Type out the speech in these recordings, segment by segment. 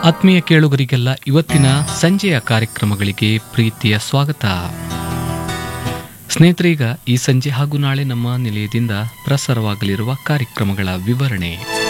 ಆತ್ಮೀಯ ಕೇಳುಗರಿಗೆಲ್ಲ ಇವತ್ತಿನ ಸಂಜೆಯ ಕಾರ್ಯಕ್ರಮಗಳಿಗೆ ಪ್ರೀತಿಯ ಸ್ವಾಗತ ಸ್ನೇಹಿತರೀಗ ಈ ಸಂಜೆ ಹಾಗೂ ನಾಳೆ ನಮ್ಮ ನಿಲಯದಿಂದ ಪ್ರಸಾರವಾಗಲಿರುವ ಕಾರ್ಯಕ್ರಮಗಳ ವಿವರಣೆ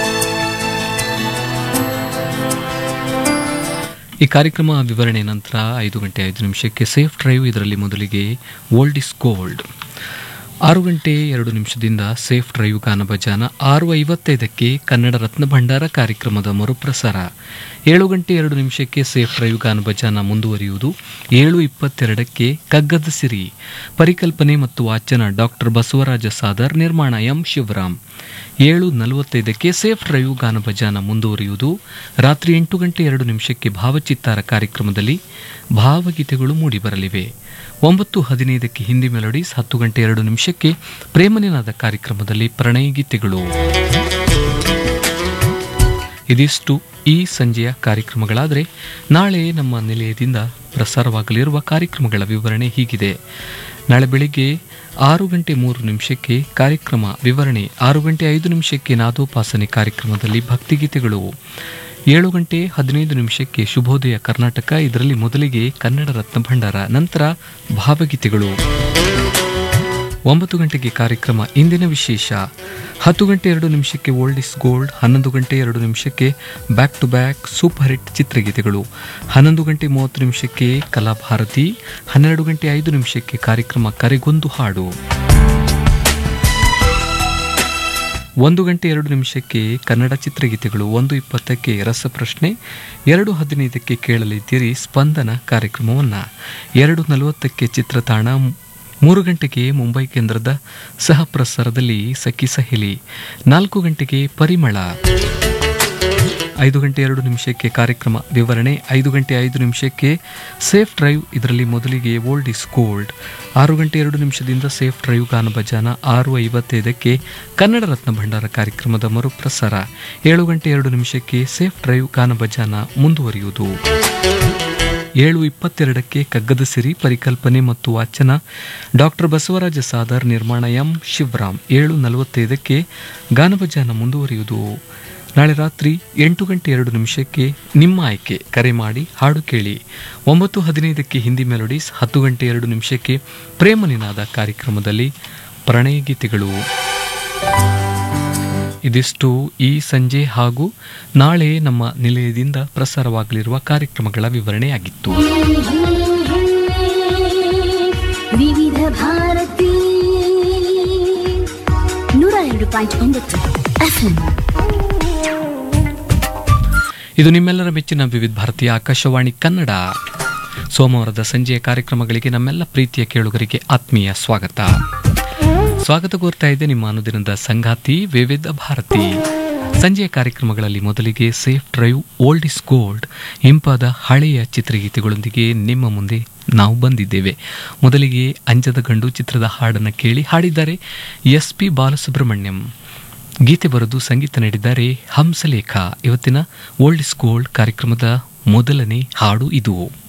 ಈ ಕಾರ್ಯಕ್ರಮ ವಿವರಣೆ ನಂತರ ಐದು ಗಂಟೆ ಐದು ನಿಮಿಷಕ್ಕೆ ಸೇಫ್ ಡ್ರೈವ್ ಇದರಲ್ಲಿ ಮೊದಲಿಗೆ ಓಲ್ಡ್ ಇಸ್ ಗೋಲ್ಡ್ ಆರು ಗಂಟೆ ಎರಡು ನಿಮಿಷದಿಂದ ಸೇಫ್ ಡ್ರೈವ್ ಗಾನಭಜಾನ ಆರು ಐವತ್ತೈದಕ್ಕೆ ಕನ್ನಡ ರತ್ನ ಭಂಡಾರ ಕಾರ್ಯಕ್ರಮದ ಮರುಪ್ರಸಾರ ಏಳು ಗಂಟೆ ಎರಡು ನಿಮಿಷಕ್ಕೆ ಸೇಫ್ ಡ್ರೈವ್ ಗಾನಭಜಾನ ಮುಂದುವರಿಯುವುದು ಏಳು ಇಪ್ಪತ್ತೆರಡಕ್ಕೆ ಕಗ್ಗದ ಸಿರಿ ಪರಿಕಲ್ಪನೆ ಮತ್ತು ವಾಚನ ಡಾಕ್ಟರ್ ಬಸವರಾಜ ಸಾದರ್ ನಿರ್ಮಾಣ ಎಂ ಶಿವರಾಮ್ ಏಳು ನಲವತ್ತೈದಕ್ಕೆ ಸೇಫ್ ಡ್ರೈವ್ ಗಾನಭಜಾನ ಮುಂದುವರಿಯುವುದು ರಾತ್ರಿ ಎಂಟು ಗಂಟೆ ಎರಡು ನಿಮಿಷಕ್ಕೆ ಭಾವಚಿತ್ತಾರ ಕಾರ್ಯಕ್ರಮದಲ್ಲಿ ಭಾವಗೀತೆಗಳು ಮೂಡಿಬರಲಿವೆ ಒಂಬತ್ತು ಹದಿನೈದಕ್ಕೆ ಹಿಂದಿ ಮೆಲೋಡೀಸ್ ಹತ್ತು ಗಂಟೆ ಎರಡು ನಿಮಿಷಕ್ಕೆ ಪ್ರೇಮನಿನಾದ ಕಾರ್ಯಕ್ರಮದಲ್ಲಿ ಪ್ರಣಯ ಗೀತೆಗಳು ಇದಿಷ್ಟು ಈ ಸಂಜೆಯ ಕಾರ್ಯಕ್ರಮಗಳಾದರೆ ನಾಳೆ ನಮ್ಮ ನಿಲಯದಿಂದ ಪ್ರಸಾರವಾಗಲಿರುವ ಕಾರ್ಯಕ್ರಮಗಳ ವಿವರಣೆ ಹೀಗಿದೆ ನಾಳೆ ಬೆಳಿಗ್ಗೆ ಆರು ಗಂಟೆ ಮೂರು ನಿಮಿಷಕ್ಕೆ ಕಾರ್ಯಕ್ರಮ ವಿವರಣೆ ಆರು ಗಂಟೆ ಐದು ನಿಮಿಷಕ್ಕೆ ನಾದೋಪಾಸನೆ ಕಾರ್ಯಕ್ರಮದಲ್ಲಿ ಭಕ್ತಿಗೀತೆಗಳು ಏಳು ಗಂಟೆ ಹದಿನೈದು ನಿಮಿಷಕ್ಕೆ ಶುಭೋದಯ ಕರ್ನಾಟಕ ಇದರಲ್ಲಿ ಮೊದಲಿಗೆ ಕನ್ನಡ ರತ್ನ ಭಂಡಾರ ನಂತರ ಭಾವಗೀತೆಗಳು ಒಂಬತ್ತು ಗಂಟೆಗೆ ಕಾರ್ಯಕ್ರಮ ಇಂದಿನ ವಿಶೇಷ ಹತ್ತು ಗಂಟೆ ಎರಡು ನಿಮಿಷಕ್ಕೆ ಓಲ್ಡ್ ಇಸ್ ಗೋಲ್ಡ್ ಹನ್ನೊಂದು ಗಂಟೆ ಎರಡು ನಿಮಿಷಕ್ಕೆ back to back super hit ಚಿತ್ರಗೀತೆಗಳು ಹನ್ನೊಂದು ಗಂಟೆ ಮೂವತ್ತು ನಿಮಿಷಕ್ಕೆ ಕಲಾಭಾರತಿ ಹನ್ನೆರಡು ಗಂಟೆ ಐದು ನಿಮಿಷಕ್ಕೆ ಕಾರ್ಯಕ್ರಮ ಕರೆಗೊಂದು ಹಾಡು ಒಂದು ಗಂಟೆ ಎರಡು ನಿಮಿಷಕ್ಕೆ ಕನ್ನಡ ಚಿತ್ರಗೀತೆಗಳು ಒಂದು ಇಪ್ಪತ್ತಕ್ಕೆ ರಸಪ್ರಶ್ನೆ ಎರಡು ಹದಿನೈದಕ್ಕೆ ಕೇಳಲಿದ್ದೀರಿ ಸ್ಪಂದನ ಕಾರ್ಯಕ್ರಮವನ್ನು ಎರಡು ನಲವತ್ತಕ್ಕೆ ಚಿತ್ರತಾಣ ಮೂರು ಗಂಟೆಗೆ ಮುಂಬೈ ಕೇಂದ್ರದ ಸಹ ಪ್ರಸಾರದಲ್ಲಿ ಸಖಿ ಸಹೇಲಿ ನಾಲ್ಕು ಗಂಟೆಗೆ ಪರಿಮಳ ಐದು ಗಂಟೆ ಎರಡು ನಿಮಿಷಕ್ಕೆ ಕಾರ್ಯಕ್ರಮ ವಿವರಣೆ ಐದು ಗಂಟೆ ಐದು ನಿಮಿಷಕ್ಕೆ ಸೇಫ್ ಡ್ರೈವ್ ಇದರಲ್ಲಿ ಮೊದಲಿಗೆ ಓಲ್ಡ್ ಇಸ್ ಗೋಲ್ಡ್ ಆರು ಗಂಟೆ ಎರಡು ನಿಮಿಷದಿಂದ ಸೇಫ್ ಡ್ರೈವ್ ಗಾನಭಜಾನ ಆರು ಐವತ್ತೈದಕ್ಕೆ ಕನ್ನಡ ರತ್ನ ಭಂಡಾರ ಕಾರ್ಯಕ್ರಮದ ಮರುಪ್ರಸಾರ ಏಳು ಗಂಟೆ ಎರಡು ನಿಮಿಷಕ್ಕೆ ಸೇಫ್ ಡ್ರೈವ್ ಗಾನಭಜಾನ ಮುಂದುವರಿಯುವುದು ಏಳು ಇಪ್ಪತ್ತೆರಡಕ್ಕೆ ಕಗ್ಗದ ಸಿರಿ ಪರಿಕಲ್ಪನೆ ಮತ್ತು ವಾಚನ ಡಾಕ್ಟರ್ ಬಸವರಾಜ ಸಾದರ್ ನಿರ್ಮಾಣ ಎಂ ಶಿವರಾಮ್ ಏಳು ನಲವತ್ತೈದಕ್ಕೆ ಗಾನಭಜಾನ ಮುಂದುವರಿಯುವುದು ನಾಳೆ ರಾತ್ರಿ ಎಂಟು ಗಂಟೆ ಎರಡು ನಿಮಿಷಕ್ಕೆ ನಿಮ್ಮ ಆಯ್ಕೆ ಕರೆ ಮಾಡಿ ಹಾಡು ಕೇಳಿ ಒಂಬತ್ತು ಹದಿನೈದಕ್ಕೆ ಹಿಂದಿ ಮೆಲೋಡೀಸ್ ಹತ್ತು ಗಂಟೆ ಎರಡು ನಿಮಿಷಕ್ಕೆ ಪ್ರೇಮ ನಿನಾದ ಕಾರ್ಯಕ್ರಮದಲ್ಲಿ ಪ್ರಣಯ ಗೀತೆಗಳು ಇದಿಷ್ಟು ಈ ಸಂಜೆ ಹಾಗೂ ನಾಳೆ ನಮ್ಮ ನಿಲಯದಿಂದ ಪ್ರಸಾರವಾಗಲಿರುವ ಕಾರ್ಯಕ್ರಮಗಳ ವಿವರಣೆಯಾಗಿತ್ತು ವಿವಿಧ ಭಾರತಿ ನೂರ ಎರಡು ಪಾಯಿಂಟ್ ಒಂಬತ್ತು ಎಫ್ಎಂ ಇದು ನಿಮ್ಮೆಲ್ಲರ ಮೆಚ್ಚಿನ ವಿವಿಧ ಭಾರತೀಯ ಆಕಾಶವಾಣಿ ಕನ್ನಡ ಸೋಮವಾರದ ಸಂಜೆಯ ಕಾರ್ಯಕ್ರಮಗಳಿಗೆ ನಮ್ಮೆಲ್ಲ ಪ್ರೀತಿಯ ಕೇಳುಗರಿಗೆ ಆತ್ಮೀಯ ಸ್ವಾಗತ ಸ್ವಾಗತ ಕೋರ್ತಾ ಇದೆ ನಿಮ್ಮ ಅನುದಿನದ ಸಂಗಾತಿ ವಿವಿಧ ಭಾರತಿ ಸಂಜೆಯ ಕಾರ್ಯಕ್ರಮಗಳಲ್ಲಿ ಮೊದಲಿಗೆ safe drive old is gold ಇಂಪಾದ ಹಳೆಯ ಚಿತ್ರಗೀತೆಗಳೊಂದಿಗೆ ನಿಮ್ಮ ಮುಂದೆ ನಾವು ಬಂದಿದ್ದೇವೆ ಮೊದಲಿಗೆ ಅಂಜದ ಗಂಡು ಚಿತ್ರದ ಹಾಡನ್ನು ಕೇಳಿ ಹಾಡಿದ್ದಾರೆ ಎಸ್ ಪಿ ಬಾಲಸುಬ್ರಹ್ಮಣ್ಯಂ ಗೀತೆ ಬರೆದು ಸಂಗೀತ ನೀಡಿದ್ದಾರೆ ಹಂಸಲೇಖ ಇವತ್ತಿನ ಓಲ್ಡ್ ಇಸ್ ಗೋಲ್ಡ್ ಕಾರ್ಯಕ್ರಮದ ಮೊದಲನೇ ಹಾಡು ಇದು